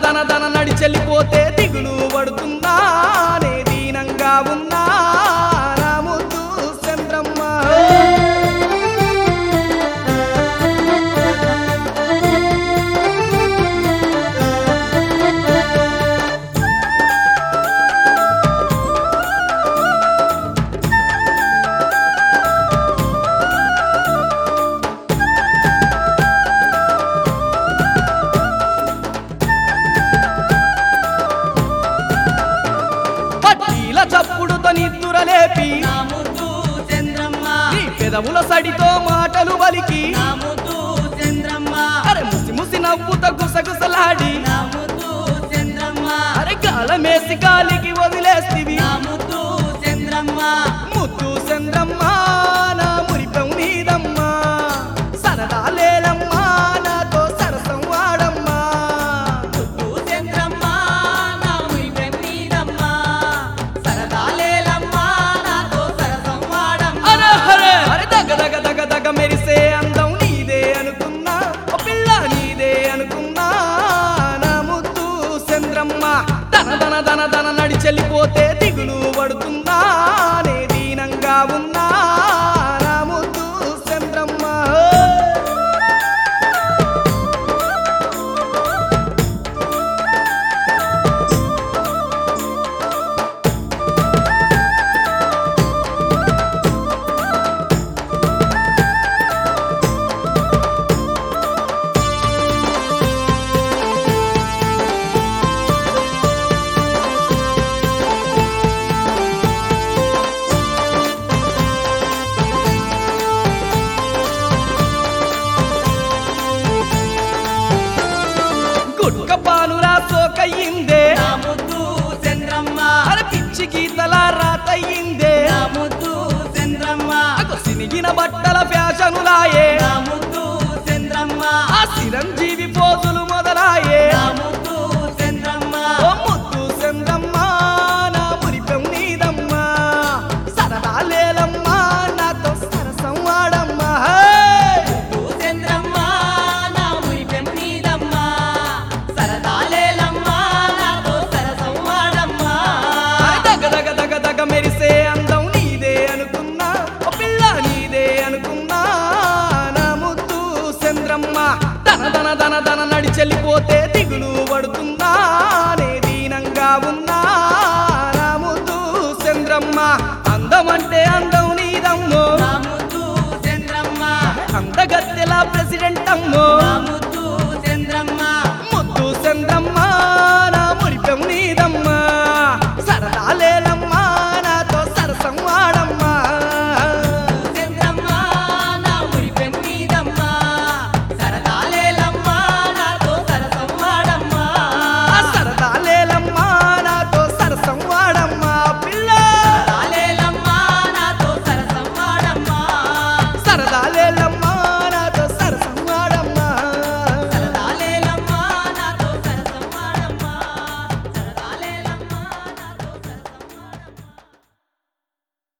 దన దన నడి చెల్లిపోతే దిగులు పడుతుందా నే దీనంగా ఉన్నా నా ముద్దు చంద్రమ్మ పట్టీల చప్పుడుతో నిద్దురలేపి నా ముద్దు చంద్రమ్మ నీ పెదవుల సడితో మాటలు వలికి నా ముద్దు చంద్రమ్మ అరే ముసి ముసి నవ్వుత గుసగుసలాడి నా ముద్దు చంద్రమ్మ అరే గాలమేసి గాలికి వదిలేస్తివి నా ముద్దు చంద్రమ్మ ముద్దు చంద్రమ్మ నా మురిపం నీదమ్మా సరదా లేలమ్మా నాతో సరసం వాడమ్మా ముద్దు చంద్రమ్మ నా మురిపెం నీదమ్మ సరదాలేలమ్మ నాతో సరసం వాడమ్మ అరే హరే అరే దగ దగ దగ దగ మెరిసే అందం నీదే అనుకున్నా ఓ పిల్ల నీదే అనుకున్నా నా ముద్దు చంద్రమ్మ దన దన దన దన నడి చెల్లిపోతే దిగులు పడుతుందా నే దీనంగా ఉన్నా నా ముద్దు చంద్రమ్మ గుట్క పానురా సోకయ్యిందే నా ముద్దు చంద్రమ్మ అరే పిచ్చి గీతల రాతయ్యిందే నా ముద్దు చంద్రమ్మ అగో సినిగిన బట్టల ఫ్యాషనులాయే నా ముద్దు చంద్రమ్మ ఆ చిరంజీవి పోజులు మొదలాయే నా ముద్దు చంద్రమ్మ ఓ ముద్దు చంద్రమ్మ నా మురిపెం నీదమ్మా సరదా లేలమ్మా నాతో సరసం వాడమ్మా హే! ముద్దు చంద్రమ్మ నా మురిపెం నీదమ్మ సరదాలేలమ్మ నాతో సరసం వాడమ్మ అరే దగ దగ దగ దగ మెరిసే అందం నీదే అనుకున్నా ఓ పిల్ల నీదే అనుకున్నా నా ముద్దు చంద్రమ్మ దన దన దన దన నడి చెల్లిపోతే దిగులు పడుతుందా నే దీనంగా ఉన్నా నా ముద్దు చంద్రమ్మ అందమంటే అందం నీదమ్మో నా ముద్దు చంద్రమ్మ అందగత్తెలా ప్రెసిడెంట్ అమ్మో